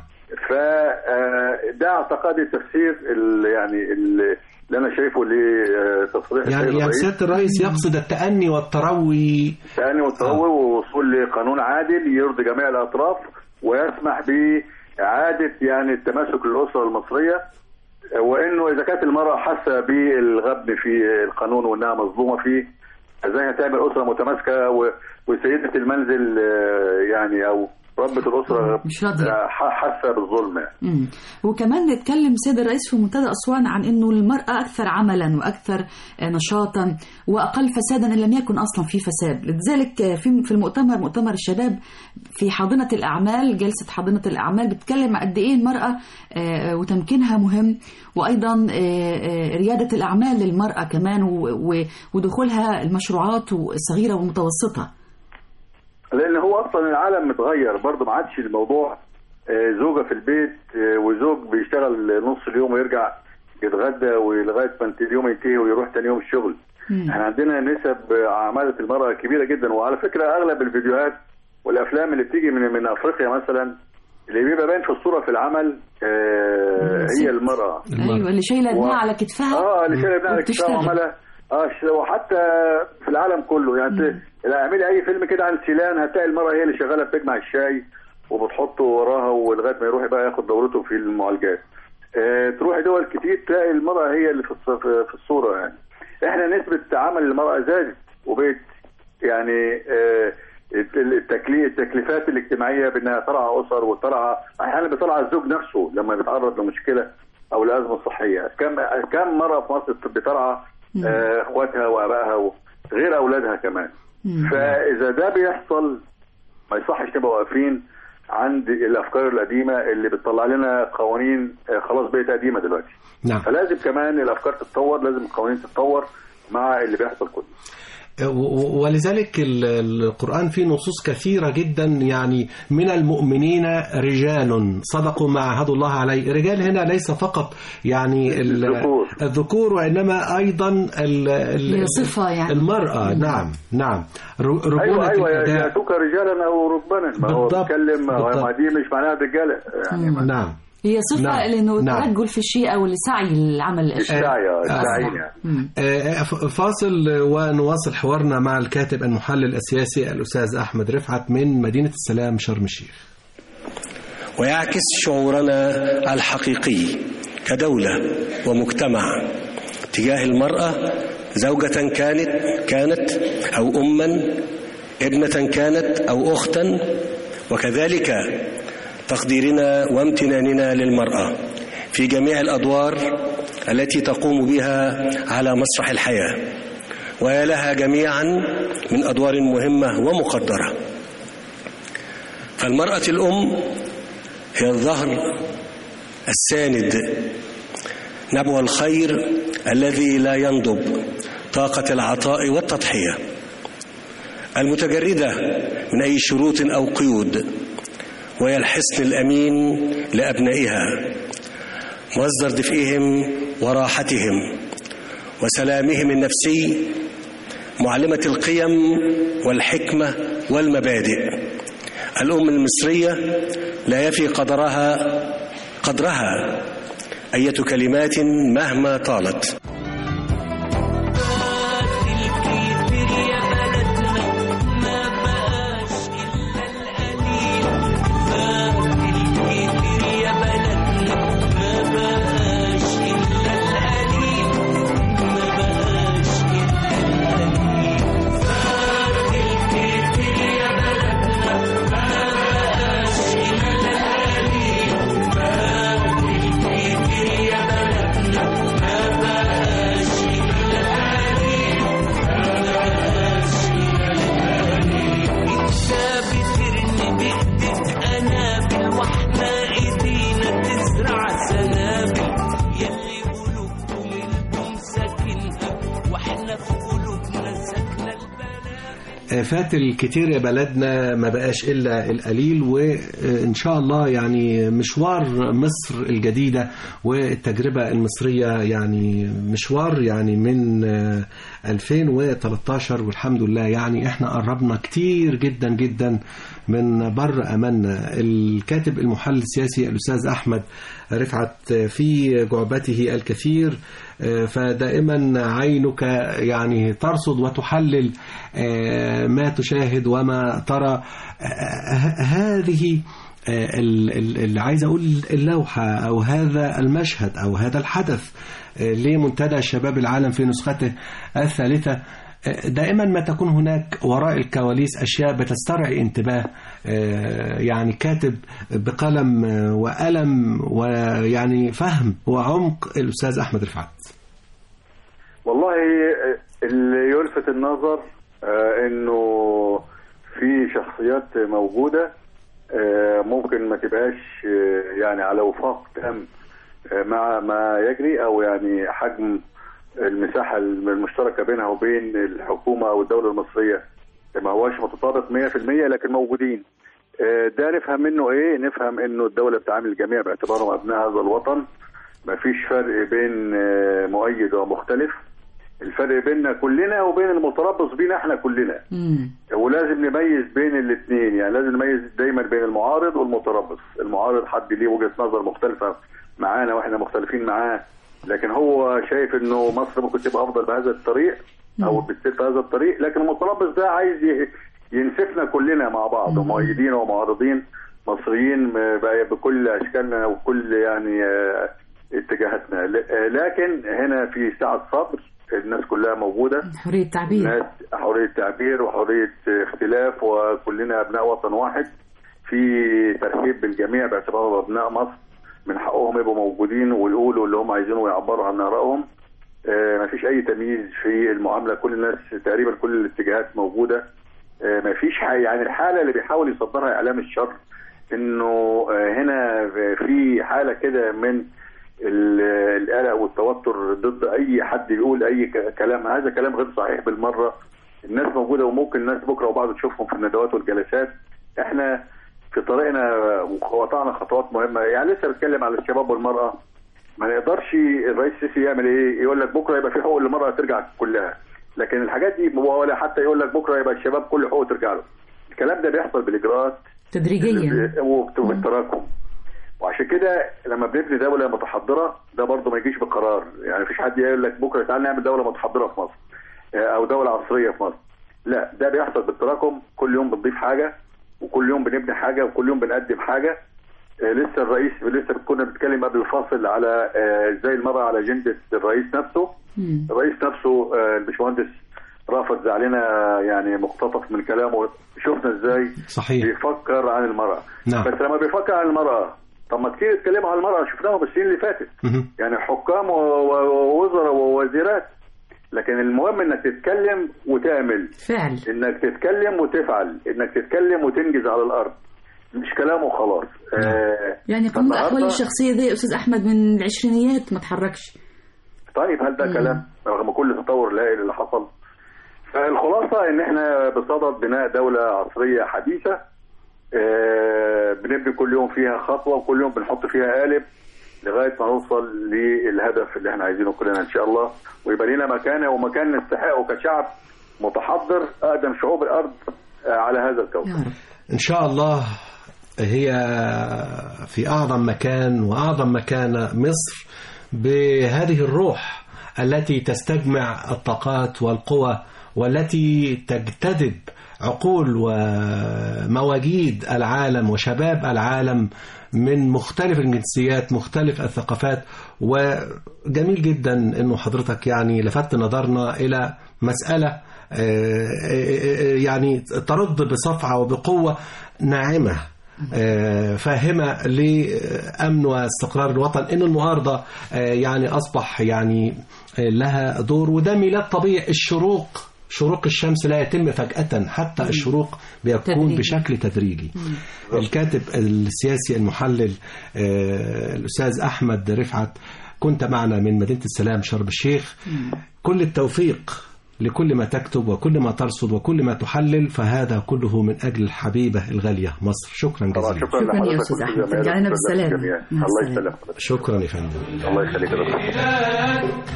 فده اعتقادي التفسير ال- يعني ال- اللي انا شايفه لتصريح يعني السيد يعني الرئيس سيادة الرئيس يقصد التأني والتروي تاني والتطور ووصول لقانون عادل يرضي جميع الاطراف ويسمح باعاده يعني التماسك للاسره المصريه وانه اذا كانت المراه حاسه بالغبن في القانون وانها مظلومه فيه ازاي هتعمل اسره متماسكه و- وسيده المنزل آه، يعني او ربة الاسره مش راضية. آه، ح- حاسه بالظلم يعني. مم. وكمان نتكلم سيد الرئيس في منتدى أسوان عن أنه المرأة أكثر عملا وأكثر نشاطا وأقل فسادا إن لم يكن أصلا في فساد لذلك في في المؤتمر مؤتمر الشباب في حاضنة الأعمال جلسة حاضنة الأعمال بتتكلم قد إيه المرأة آه، وتمكينها مهم وأيضا آه، آه، ريادة الأعمال للمرأة كمان و- و- ودخولها المشروعات الصغيرة والمتوسطة لان هو اصلا العالم متغير برضه ما عادش الموضوع آه، زوجه في البيت آه، وزوج بيشتغل نص اليوم ويرجع يتغدى ولغايه ما انت اليوم ينتهي ويروح تاني يوم الشغل مم. احنا عندنا نسب آه، عماله المراه كبيره جدا وعلى فكره اغلب الفيديوهات والافلام اللي بتيجي من من افريقيا مثلا اللي بيبقى باين في الصوره في العمل آه، هي المراه أيوة اللي شايلة ابنها و- على كتفها اه اللي شايل ابنها على كتفها وبتشتغل. وعملها اه ش- وحتى في العالم كله يعني انت لا اعملي اي فيلم كده عن سيلان هتلاقي المراه هي اللي شغاله بتجمع الشاي وبتحطه وراها ولغايه ما يروح بقى ياخد دورته في المعالجات. آه تروحي دول كتير تلاقي المراه هي اللي في الص- في الصوره يعني. احنا نسبه عمل المراه زادت وبقت يعني آه التكليف التكليفات الاجتماعيه بانها ترعى اسر وترعى احيانا بترعى الزوج نفسه لما بيتعرض لمشكله او لازمه صحيه كم كم مره في مصر بترعى آه، اخواتها وابائها و- غير اولادها كمان مم. فاذا ده بيحصل ما يصحش نبقى واقفين عند الافكار القديمه اللي بتطلع لنا قوانين آه، خلاص بقت قديمه دلوقتي نعم فلازم كمان الافكار تتطور لازم القوانين تتطور مع اللي بيحصل كله و- و- ولذلك ال- القرآن فيه نصوص كثيرة جدا يعني من المؤمنين رجال صدقوا ما عهدوا الله عليه رجال هنا ليس فقط يعني ال- الذكور. الذكور وإنما أيضا ال- ال- هي صفة يعني. المرأة نعم نعم ر- رجولة ايوه ايوه الأداء. ياتوك رجالا او ركبانا ما هو بالضبط، بيتكلم ما بالضبط. ما دي مش معناها رجاله يعني ما- نعم هي صفة نعم. لأنه نعم. الترجل في الشيء أو السعي للعمل الأشياء السعي آه. السعيين يعني مم. آه، ف- فاصل ونواصل حوارنا مع الكاتب المحلل السياسي الأستاذ أحمد رفعت من مدينة السلام شرم الشيخ ويعكس شعورنا الحقيقي كدولة ومجتمع تجاه المرأة زوجة كانت كانت أو أما ابنة كانت أو أختا وكذلك تقديرنا وامتناننا للمرأة في جميع الأدوار التي تقوم بها على مسرح الحياة ويا لها جميعا من أدوار مهمة ومقدرة فالمرأة الأم هي الظهر الساند نبع الخير الذي لا ينضب طاقة العطاء والتضحية المتجردة من أي شروط أو قيود وهي الحصن الأمين لأبنائها مصدر دفئهم وراحتهم وسلامهم النفسي معلمة القيم والحكمة والمبادئ الأم المصرية لا يفي قدرها قدرها أية كلمات مهما طالت ما آه، فات الكتير يا بلدنا ما بقاش إلا القليل وإن شاء الله يعني مشوار مصر الجديدة والتجربة المصرية يعني مشوار يعني من آه، 2013 والحمد لله يعني احنا قربنا كتير جدا جدا من بر أماننا الكاتب المحلل السياسي الأستاذ أحمد رفعت في جعبته الكثير آه، فدائما عينك يعني ترصد وتحلل آه، ما تشاهد وما ترى آه، هذه آه، ال- ال- اللي عايز أقول اللوحة أو هذا المشهد أو هذا الحدث آه، لمنتدى شباب العالم في نسخته الثالثة آه، دائما ما تكون هناك وراء الكواليس أشياء بتسترعي انتباه آه، يعني كاتب بقلم آه، وقلم ويعني فهم وعمق الأستاذ أحمد رفعت والله اللي يلفت النظر آه، انه في شخصيات موجودة آه، ممكن ما تبقاش آه، يعني على وفاق تام آه، مع ما يجري او يعني حجم المساحة المشتركة بينها وبين الحكومة او الدولة المصرية ما هوش متطابق 100% لكن موجودين آه، ده نفهم منه ايه نفهم انه الدولة بتعامل الجميع باعتبارهم ابناء هذا الوطن ما فيش فرق بين آه، مؤيد ومختلف الفرق بيننا كلنا وبين المتربص بينا احنا كلنا مم. ولازم نميز بين الاثنين يعني لازم نميز دايما بين المعارض والمتربص المعارض حد ليه وجهة نظر مختلفة معانا واحنا مختلفين معاه لكن هو شايف انه مصر ممكن تبقى افضل بهذا الطريق او بتسير في هذا الطريق لكن المتربص ده عايز ي- ينسفنا كلنا مع بعض ومؤيدين ومعارضين مصريين ب- بكل اشكالنا وكل يعني آه، اتجاهاتنا ل- آه، لكن هنا في سعة صبر الناس كلها موجوده حرية التعبير ناس حرية تعبير وحرية اختلاف وكلنا أبناء وطن واحد في ترحيب بالجميع باعتبارهم أبناء مصر من حقهم يبقوا موجودين ويقولوا اللي هم عايزينه ويعبروا عن آرائهم آه، ما فيش أي تمييز في المعاملة كل الناس تقريبا كل الاتجاهات موجودة آه، ما فيش حاجة يعني الحالة اللي بيحاول يصدرها إعلام الشر إنه آه، هنا في حالة كده من ال- القلق والتوتر ضد اي حد يقول اي ك- كلام هذا كلام غير صحيح بالمره الناس موجوده وممكن الناس بكره وبعد تشوفهم في الندوات والجلسات احنا في طريقنا وقطعنا خطوات مهمه يعني لسه بتكلم على الشباب والمراه ما نقدرش الرئيس السيسي يعمل ايه يقول لك بكره يبقى في حقوق للمراه ترجع كلها لكن الحاجات دي ولا حتى يقول لك بكره يبقى الشباب كل حقوقه ترجع له الكلام ده بيحصل بالاجراءات تدريجيا وبالتراكم وعشان كده لما بنبني دوله متحضره ده برضه ما يجيش بقرار يعني مفيش حد يقول لك بكره تعالى نعمل دوله متحضره في مصر آه، او دوله عصريه في مصر لا ده بيحصل بالتراكم كل يوم بنضيف حاجه وكل يوم بنبني حاجه وكل يوم بنقدم حاجه آه، لسه الرئيس لسه كنا بنتكلم قبل الفاصل على آه، ازاي المراه على اجنده الرئيس نفسه مم. الرئيس نفسه آه، الباشمهندس رافض زعلنا يعني مقتطف من كلامه شفنا ازاي صحيح بيفكر عن المرأة نعم. بس لما بيفكر عن المرأة طب ما كتير اتكلموا عن المرأة شفناهم السنين اللي فاتت مهم. يعني حكام و- و- ووزراء ووزيرات لكن المهم انك تتكلم وتعمل فعل انك تتكلم وتفعل انك تتكلم وتنجز على الارض مش كلام وخلاص آه يعني قانون فالنهاردة- الأحوال الشخصية ده يا أستاذ أحمد من العشرينيات ما تحركش طيب هل ده كلام رغم كل التطور الهائل اللي حصل فالخلاصة ان احنا بصدد بناء دولة عصرية حديثة آه، بنبني كل يوم فيها خطوة وكل يوم بنحط فيها قالب لغاية ما نوصل للهدف اللي احنا عايزينه كلنا ان شاء الله ويبقى لنا مكانة ومكان نستحقه كشعب متحضر اقدم شعوب الارض آه، على هذا الكوكب يا رب إن شاء الله هي في أعظم مكان وأعظم مكان مصر بهذه الروح التي تستجمع الطاقات والقوى والتي تجتذب عقول ومواجيد العالم وشباب العالم من مختلف الجنسيات مختلف الثقافات وجميل جدا انه حضرتك يعني لفت نظرنا الى مسألة آه، آه، يعني ترد بصفعة وبقوة ناعمة آه، فاهمة لأمن واستقرار الوطن إن المعارضة آه، يعني أصبح يعني آه، لها دور وده ميلاد طبيعي الشروق شروق الشمس لا يتم فجأة حتى الشروق بيكون تدريجي. بشكل تدريجي الكاتب السياسي المحلل آه، الأستاذ أحمد رفعت كنت معنا من مدينة السلام شرم الشيخ كل التوفيق لكل ما تكتب وكل ما ترصد وكل ما تحلل فهذا كله من أجل الحبيبة الغالية مصر شكرا طبعا جزيلا شكرا شكراً يا لحضرتك أستاذ وكل أحمد. زمايلك رجعنا وكل بالسلامة. الجميع. مع الله السلامة. يسلمك حضرتك. شكرا يا فندم الله يخليك يا دكتور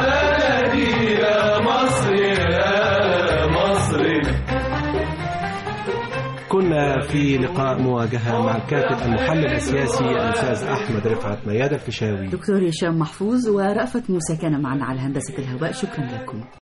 كنا في لقاء مواجهة مع الكاتب المحلل السياسي الأستاذ أحمد رفعت ميادة الفيشاوي دكتور هشام محفوظ ورأفت موسى كان معنا على هندسة الهواء شكرا لكم